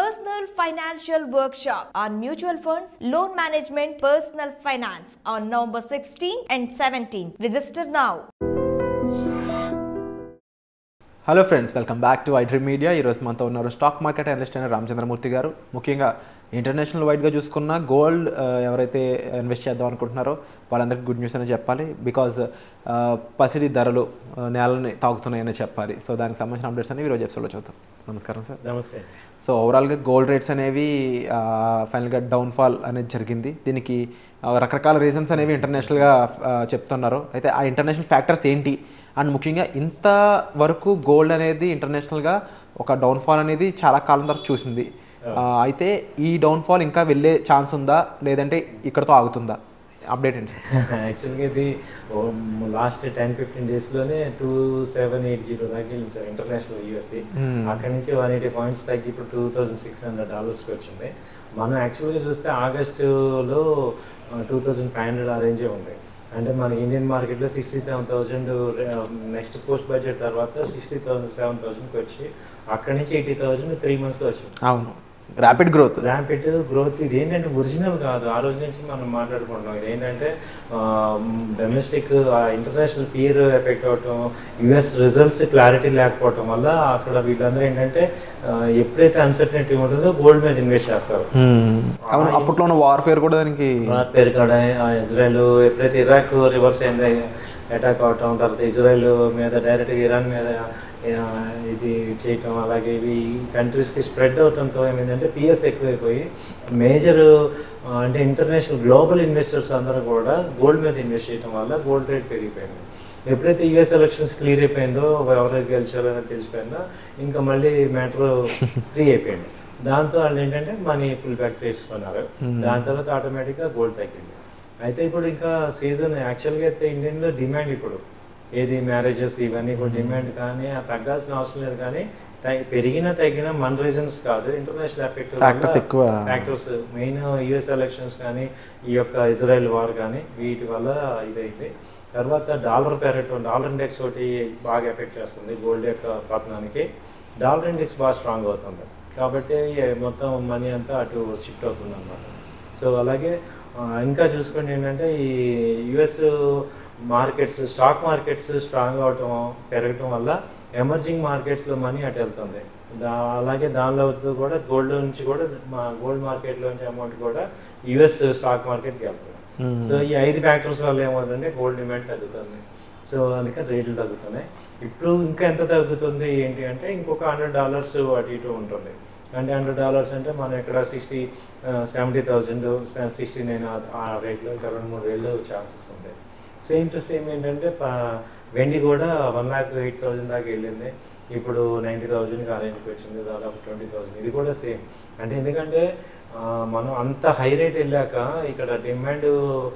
Personal Financial Workshop on Mutual Funds, Loan Management, Personal Finance on November 16 and 17. Register now. Hello friends welcome back to iDream Media ఈరోజు మనతో ఉన్నారు stock market analyst అయిన రామచంద్రమూర్తి గారు ముఖ్యంగా international వైడ్గా చూసుకున్న గోల్డ్ ఎవరైతే ఇన్వెస్ట్ చేద్దాం అనుకుంటున్నారో వాళ్ళందరికీ గుడ్ న్యూస్ అనే చెప్పాలి బికాజ్ పసిడి ధరలు ఆ, నేలని తాగుతున్నాయని చెప్పాలి సో దానికి సంబంధించిన అప్డేట్స్ అనేవి ఈరోజు ఎపిసోడ్లో చూద్దాం నమస్కారం సార్ నమస్తే సో ఓవరాల్గా గోల్డ్ రేట్స్ అనేవి ఫైనల్గా డౌన్ఫాల్ అనేది జరిగింది దీనికి ఆ, రకరకాల రీజన్స్ అనేవి ఇంటర్నేషనల్గా చెప్తున్నారు అయితే ఆ ఇంటర్నేషనల్ ఫ్యాక్టర్స్ ఏంటి అండ్ ముఖ్యంగా ఇంత వరకు గోల్డ్ అనేది ఇంటర్నేషనల్గా ఒక డౌన్ఫాల్ అనేది చాలా కాలం తర్వాత చూసింది ఆ, అయితే ఈ డౌన్ఫాల్ ఇంకా వెళ్ళే ఛాన్స్ ఉందా లేదంటే ఇక్కడతో ఆగుతుందా అప్డేట్ ఏంటి సార్ యాక్చువల్గా ఇది లాస్ట్ టెన్ ఫిఫ్టీన్ డేస్లోనే టూ సెవెన్ ఎయిట్ జీరో దాకా వెళ్ళింది సార్ ఇంటర్నేషనల్ యూఎస్డి Hmm. అక్కడ నుంచి వన్ ఎయిటీ పాయింట్స్ తగ్గి ఇప్పుడు టూ థౌజండ్ సిక్స్ హండ్రెడ్ డాలర్స్కి వచ్చింది మనం యాక్చువల్గా చూస్తే ఆగస్టులో టూ థౌజండ్ ఫైవ్ హండ్రెడ్ ఆ రేంజే ఉంది అంటే మన ఇండియన్ మార్కెట్లో sixty seven thousand next post budget తర్వాత సిక్స్టీ థౌసండ్ సెవెన్ థౌసండ్కి వచ్చి అక్కడి నుంచి ఎయిటీ థౌసండ్ త్రీ మంత్స్లో వచ్చింది అవును ర్యాపిడ్ గ్రోత్ ర్యాపిడ్ గ్రోత్ ఇది ఏంటంటే ఒరిజినల్ కాదు ఆ రోజు నుంచి మనం మాట్లాడుకుంటున్నాం ఇది ఏంటంటే డొమెస్టిక్ ఇంటర్నేషనల్ ఫియర్ ఎఫెక్ట్ అవటం యుఎస్ రిజల్ట్స్ క్లారిటీ లేకపోవటం వల్ల అక్కడ వీళ్ళందరూ ఏంటంటే ఆ, ఎప్పుడైతే అన్సర్టనిటీ ఉంటుందో గోల్డ్ మీద ఇన్వెస్ట్ చేస్తారు అవును అప్పట్లో ఉన్న వార్ఫేర్ కూడా దానికి భారత్ పేరు కాడ ఇజ్రాయెల్ ఎప్పుడైతే ఇరాక్ రివర్స్ అయింది అటాక్ అవటం తర్వాత ఇజ్రాయెల్ మీద డైరెక్ట్గా ఇరాన్ మీద ఆ, ఇది చేయటం అలాగే ఇవి కంట్రీస్కి స్ప్రెడ్ అవటంతో ఏమైందంటే పిఎస్ ఎక్కువైపోయి మేజర్ అంటే ఇంటర్నేషనల్ గ్లోబల్ ఇన్వెస్టర్స్ అందరూ కూడా గోల్డ్ మీద ఇన్వెస్ట్ చేయడం వల్ల గోల్డ్ రేట్ పెరిగిపోయింది ఎప్పుడైతే యుఎస్ ఎలక్షన్స్ క్లియర్ అయిపోయిందో ఎవరు గెలిచారో అనేది తెలిసిపోయిందో ఇంకా మళ్ళీ మ్యాటర్ ఫ్రీ అయిపోయింది దాంతో వాళ్ళు ఏంటంటే మనీ ఫుల్ బ్యాక్ చేసుకున్నారు దాని తర్వాత ఆటోమేటిక్గా గోల్డ్ తగ్గింది అయితే ఇప్పుడు ఇంకా సీజన్ యాక్చువల్గా అయితే ఇండియన్లో డిమాండ్ ఇప్పుడు ఏది మ్యారేజెస్ ఇవన్నీ కూడా డిమాండ్ కానీ ఆ తగ్గాల్సిన అవసరం లేదు కానీ తగ్గి- పెరిగినా తగ్గినా మన రీజన్స్ కాదు ఇంటర్నేషనల్ ఎఫెక్ట్ Factors ఎక్కువ. ఫ్యాక్టర్స్ మెయిన్ యుఎస్ ఎలక్షన్స్ కానీ ఈ యొక్క ఇజ్రాయెల్ వార్ కానీ వీటి వల్ల ఇదైంది తర్వాత డాలర్ పెరగటం డాలర్ ఇండెక్స్ ఒకటి బాగా ఎఫెక్ట్ చేస్తుంది గోల్డ్ యొక్క పతనానికి డాలర్ ఇండెక్స్ బాగా స్ట్రాంగ్ అవుతుంది కాబట్టి మొత్తం మనీ అంతా అటు షిఫ్ట్ అవుతుంది అనమాట సో అలాగే ఆ, ఇంకా చూసుకోండి ఏంటంటే ఈ US markets stock markets strong అవటం పెరగటం వల్ల ఎమర్జింగ్ మార్కెట్స్లో మనీ అటు వెళ్తుంది దా అలాగే దానిలో కూడా గోల్డ్ నుంచి కూడా మా గోల్డ్ మార్కెట్లో నుంచి అమౌంట్ కూడా యుఎస్ స్టాక్ మార్కెట్కి వెళ్తుంది Hmm. సో ఈ ఐదు ఫ్యాక్టర్స్ వల్ల ఏమవుతుందంటే గోల్డ్ డిమాండ్ తగ్గుతుంది సో అందుకని రేట్లు తగ్గుతున్నాయి ఇప్పుడు ఇంకా ఎంత తగ్గుతుంది ఏంటి అంటే ఇంకొక హండ్రెడ్ డాలర్స్ అటు ఇటు ఉంటుంది అంటే హండ్రెడ్ డాలర్స్ అంటే మనం ఇక్కడ sixty seventy thousand sixty nine ఆ రేట్లో ఇంకా రెండు మూడు వేలు ఛాన్సెస్ ఉంటాయి సేమ్ టు సేమ్ ఏంటంటే ప- వెండి కూడా వన్ ల్యాక్ ఎయిట్ థౌజండ్ దాకా వెళ్ళింది ఇప్పుడు నైంటీ థౌజండ్కి ఆ రేంజ్కి వచ్చింది దాదాపు ట్వంటీ థౌజండ్ ఇది కూడా సేమ్ అంటే ఎందుకంటే ఆ, మనం అంత హై రేట్ వెళ్ళాక ఇక్కడ డిమాండ్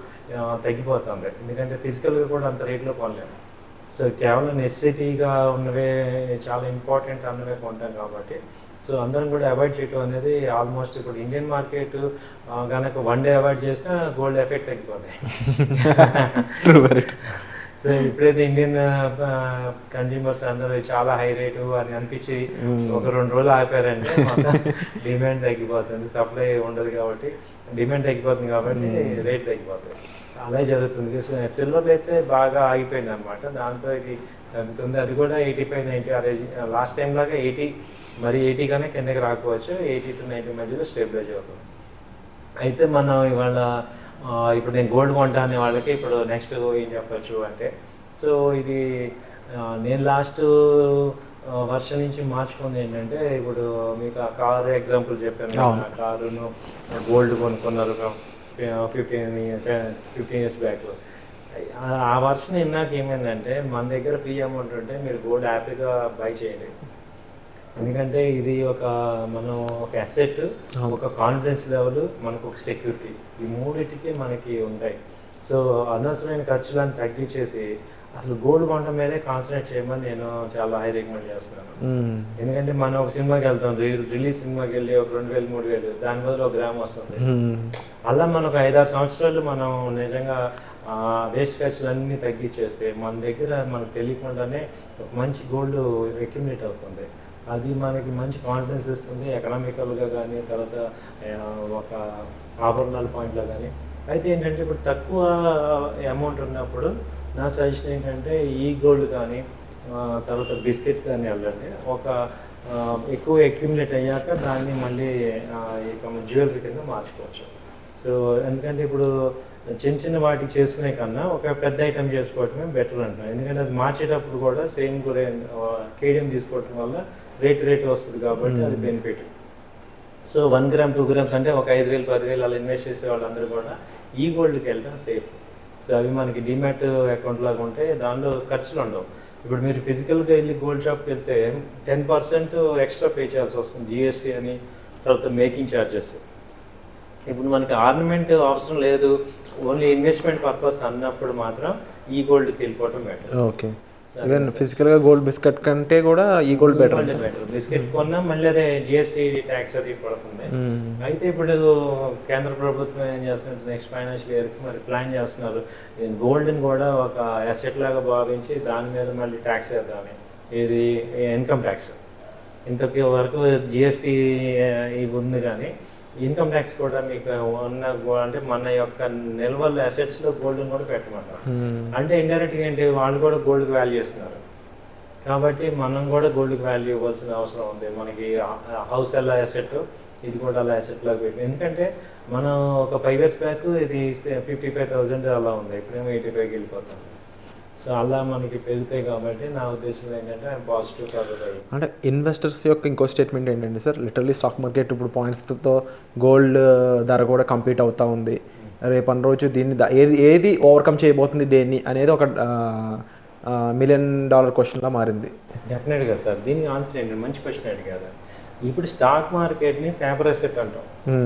తగ్గిపోతుంది ఎందుకంటే ఫిజికల్గా కూడా అంత రేట్లో కొనలేము సో కేవలం నెసెసిటీగా ఉన్నవే చాలా ఇంపార్టెంట్ అన్నవే కొంటాం కాబట్టి సో అందరం కూడా అవాయిడ్ చేయటం అనేది ఆల్మోస్ట్ ఇప్పుడు ఇండియన్ మార్కెట్ కనుక వన్ డే అవాయిడ్ చేసినా గోల్డ్ ఎఫెక్ట్ తగ్గిపోతాయి True, very true. సో ఇప్పుడైతే ఇండియన్ కన్జ్యూమర్స్ అందరూ చాలా హై రేటు అని అనిపించి ఒక రెండు రోజులు ఆపారంటే మొత్తం డిమాండ్ తగ్గిపోతుంది సప్లై ఉండదు కాబట్టి డిమాండ్ తగ్గిపోతుంది కాబట్టి రేట్ తగ్గిపోతుంది అలా జరుగుతుంది సిల్వర్ అయితే బాగా ఆగిపోయింది అనమాట దాంతో ఇది తగ్గుతుంది అది కూడా ఎయిటీ ఫైవ్ నైంటీ ఆ రేంజ్ లాస్ట్ టైం లాగా ఎయిటీ మరి ఎయిటీ కానీ కిందకి రాకపోవచ్చు ఎయిటీ టు నైంటీ మధ్యలో స్టేబిలైజ్ అవుతుంది అయితే మనం ఇవాళ ఆ, ఇప్పుడు నేను గోల్డ్ కొంటా అనే వాళ్ళకి ఇప్పుడు నెక్స్ట్ ఏం చెప్పచ్చు అంటే సో ఇది ఆ, నేను లాస్ట్ వర్షం నుంచి మార్చుకుంది ఏంటంటే ఇప్పుడు మీకు ఆ కారు ఎగ్జాంపుల్ చెప్పాను అవును. ఆ కారును గోల్డ్ కొనుక్కున్నారు ఫిఫ్టీన్ ఫిఫ్టీన్ ఇయర్స్ బ్యాక్ ఆ వర్షన్ ఇన్నాక ఏమైందంటే మన దగ్గర ఫ్రీ అమౌంట్ ఉంటే మీరు గోల్డ్ హ్యాపీగా బై చేయండి ఎందుకంటే ఇది ఒక మనం ఒక అసెట్ అవును. ఒక కాన్ఫిడెన్స్ లెవెల్ మనకు ఒక సెక్యూరిటీ ఈ మూడింటికి మనకి ఉంటాయి సో అనవసరమైన ఖర్చులను తగ్గించేసి అసలు గోల్డ్ కొనడం మీదే కాన్సన్ట్రేట్ చేయమని నేను చాలా హై రికమెండ్ చేస్తున్నాను మ్మ్. ఎందుకంటే మనం ఒక సినిమాకి వెళ్తాం రిలీజ్ సినిమాకి వెళ్ళి ఒక రెండు వేలు మూడు వేలు దాని బదులు ఒక గ్రామ్ వస్తుంది మ్మ్. అలా మనకు ఐదారు సంవత్సరాలు మనం నిజంగా వేస్ట్ ఖర్చులన్నీ తగ్గించేస్తే మన దగ్గర మనకు తెలియకుండానే ఒక మంచి గోల్డ్ అక్యుమిలేట్ అవుతుంది అది మనకి మంచి కాన్ఫిడెన్స్ ఇస్తుంది ఎకనామికల్గా కానీ తర్వాత ఆ, ఒక ఆభరణాల పాయింట్లో కానీ అయితే ఏంటంటే ఇప్పుడు తక్కువ అమౌంట్ ఉన్నప్పుడు నా సజెషన్ ఏంటంటే ఈ గోల్డ్ కానీ ఆ, తర్వాత బిస్కెట్ కానీ వెళ్ళండి ఒక ఆ, ఎక్కువ అక్యుములేట్ అయ్యాక దాన్ని మళ్ళీ ఆ, ఇక జ్యువెలరీ కింద మార్చుకోవచ్చు సో ఎందుకంటే ఇప్పుడు చిన్న చిన్న వాటికి చేసుకునే కన్నా ఒక పెద్ద ఐటమ్ చేసుకోవటమే బెటర్ అంటున్నాను ఎందుకంటే అది మార్చేటప్పుడు కూడా సేమ్ కూడా కేడియం తీసుకోవటం వల్ల రేట్ రేట్ వస్తుంది కాబట్టి అది benefit so one gram two grams అంటే ఒక ఐదు వేలు పదివేలు అలా ఇన్వెస్ట్ చేసే వాళ్ళందరూ కూడా ఈ గోల్డ్కి వెళ్ళడం సేఫ్ సో అవి మనకి డిమాట్ అకౌంట్ లాగా ఉంటే దానిలో ఖర్చులు ఉండవు ఇప్పుడు మీరు ఫిజికల్గా వెళ్ళి గోల్డ్ షాప్కి వెళ్తే టెన్ పర్సెంట్ ఎక్స్ట్రా పే చేయాల్సి వస్తుంది జిఎస్టీ అని తర్వాత మేకింగ్ ఛార్జెస్ ఇప్పుడు మనకి ఆర్నమెంట్ అవసరం లేదు ఓన్లీ ఇన్వెస్ట్మెంట్ పర్పస్ అన్నప్పుడు మాత్రం ఈ గోల్డ్కి వెళ్ళిపోవటం బెటర్ ఓకే ఈవెన్ ఫిజికల్గా గోల్డ్ బిస్కెట్ కంటే కూడా ఈ గోల్డ్ బెటర్ బెటర్ బిస్కెట్ కొన్నా మళ్ళీ అదే జిఎస్టీ ట్యాక్స్ అది పడుతుంది అయితే ఇప్పుడు కేంద్ర ప్రభుత్వం ఏం చేస్తున్నారు నెక్స్ట్ ఫైనాన్షియల్ ఇయర్కి మరి ప్లాన్ చేస్తున్నారు గోల్డ్ని కూడా ఒక అసెట్ లాగా భావించి దాని మీద మళ్ళీ ట్యాక్స్ వేద్దామని ఇది ఇన్కమ్ ట్యాక్స్ ఇంతకి వరకు జిఎస్టీ ఇవి ఉంది కానీ ఇన్కమ్ ట్యాక్స్ కూడా మీకు ఉన్న గో- అంటే మన యొక్క నిల్వల అసెట్స్లో గోల్డ్ని కూడా పెట్టమంటారు అంటే ఇండైరెక్ట్గా ఏంటి వాళ్ళు కూడా గోల్డ్కి వాల్యూ ఇస్తున్నారు కాబట్టి మనం కూడా గోల్డ్కి వాల్యూ ఇవ్వాల్సిన అవసరం ఉంది మనకి హౌస్ ఎలా అసెట్ ఇది కూడా అలా అసెట్ లాగా పెట్టి ఎందుకంటే మనం ఒక ఫైవ్ ఇయర్స్ బ్యాక్ ఇది ఫిఫ్టీ ఫైవ్ థౌజండ్ అలా ఉంది ఇప్పుడేమో ఎయిటీ ఫైవ్కి వెళ్ళిపోతుంది సో అలా మనకి పెరుగుతాయి కాబట్టి నా ఉద్దేశం ఏంటంటే పాజిటివ్ కలుగుతాయి అంటే ఇన్వెస్టర్స్ యొక్క ఇంకో స్టేట్మెంట్ ఏంటంటే సార్ లిటరలీ స్టాక్ మార్కెట్ ఇప్పుడు పాయింట్స్తో గోల్డ్ ధర కూడా కంపీట్ అవుతూ ఉంది రేపటి రోజు దీన్ని ద- ఏది ఏది ఓవర్కమ్ చేయబోతుంది దేన్ని అనేది ఒక మిలియన్ డాలర్ క్వశ్చన్లా మారింది డెఫినెట్గా సార్ దీనికి ఆన్సర్ ఏంటి మంచి క్వశ్చన్ అడిగారు ఇప్పుడు స్టాక్ మార్కెట్ని పేపర్ అసెట్ అంటాం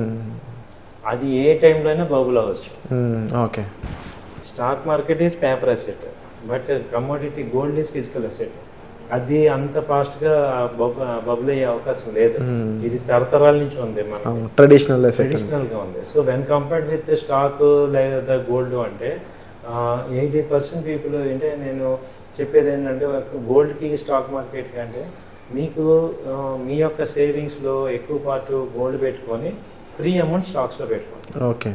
అది ఏ టైంలో అయినా బబుల్ అవ్వచ్చు okay stock market is paper asset but commodity gold is physical asset అది అంత ఫాస్ట్గా బబుల్ అయ్యే అవకాశం లేదు Hmm. ఇది తరతరాల నుంచి ఉంది మనకి ట్రెడిషనల్ అసెట్ ట్రెడిషనల్ గా ఉంది so when compared with stock లేదా గోల్డ్ అంటే ఎయిటీ పర్సెంట్ పీపుల్ అంటే నేను చెప్పేది ఏంటంటే గోల్డ్ కి స్టాక్ మార్కెట్ కంటే మీకు ఆ, మీ యొక్క సేవింగ్స్ లో ఎక్కువ పార్ట్ గోల్డ్ పెట్టుకొని ఫ్రీ అమౌంట్ స్టాక్స్ లో పెట్టుకోండి ఓకే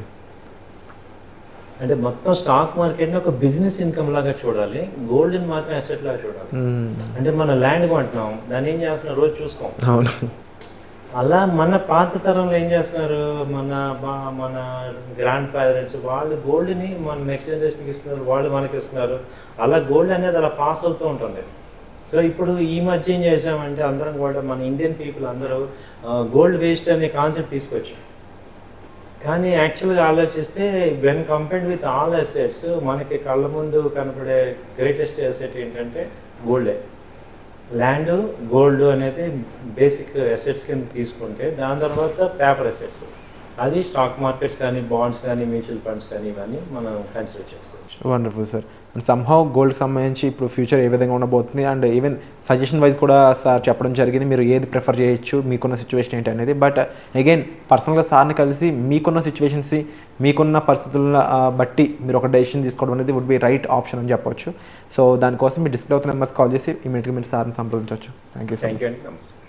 అంటే మొత్తం స్టాక్ మార్కెట్ ని ఒక బిజినెస్ ఇన్కమ్ లాగా చూడాలి గోల్డ్ ని మాత్రం అసెట్ లాగా చూడాలి అంటే మన ల్యాండ్ కొంటున్నాం దాన్ని ఏం చేస్తున్నాం రోజు చూసుకోం అవును అలా మన పాత తరంలో ఏం చేస్తున్నారు మన బా- మన గ్రాండ్ పేరెంట్స్ వాళ్ళు గోల్డ్ని మన నెక్స్ట్ జనరేషన్కి ఇస్తున్నారు వాళ్ళు మనకి ఇస్తున్నారు అలా గోల్డ్ అనేది అలా పాస్ అవుతూ ఉంటుంది సో ఇప్పుడు ఈ మధ్య ఏం చేసామంటే అందరం కూడా మన ఇండియన్ పీపుల్ అందరూ గోల్డ్ వేస్ట్ అనే కాన్సెప్ట్ తీసుకొచ్చాం కానీ యాక్చువల్గా ఆలోచిస్తే when compared with all assets మనకి కళ్ళ ముందు కనపడే గ్రేటెస్ట్ అసెట్ ఏంటంటే గోల్డే ల్యాండ్ గోల్డ్ అనేది బేసిక్ అసెట్స్ కింద తీసుకుంటే దాని తర్వాత పేపర్ అసెట్స్ అది స్టాక్ మార్కెట్స్ కానీ బాండ్స్ కానీ మ్యూచువల్ ఫండ్స్ కానీ ఇవన్నీ మనం కన్సిడర్ చేసుకోవచ్చు వండర్ఫుల్ సార్ అండ్ సమ్హౌ గోల్డ్కి సంబంధించి ఇప్పుడు ఫ్యూచర్ ఏ విధంగా ఉండబోతుంది అండ్ ఈవెన్ సజెషన్ వైజ్ కూడా సార్ చెప్పడం జరిగింది మీరు ఏది ప్రిఫర్ చేయొచ్చు మీకున్న సిచ్యువేషన్ ఏంటి అనేది బట్ అగైన్ పర్సనల్గా సార్ని కలిసి మీకున్న సిచ్యువేషన్స్ మీకున్న పరిస్థితులను ఆ, బట్టి మీరు ఒక డెసిషన్ తీసుకోవడం అనేది వుడ్ బి రైట్ ఆప్షన్ అని చెప్పొచ్చు సో దానికోసం మీ డిస్ప్లే అవుతున్న నెంబర్స్ కాల్ చేసి ఇమీడియట్గా మీరు సార్ని సంప్రదించవచ్చు thank you so thank much you అండి నమస్తే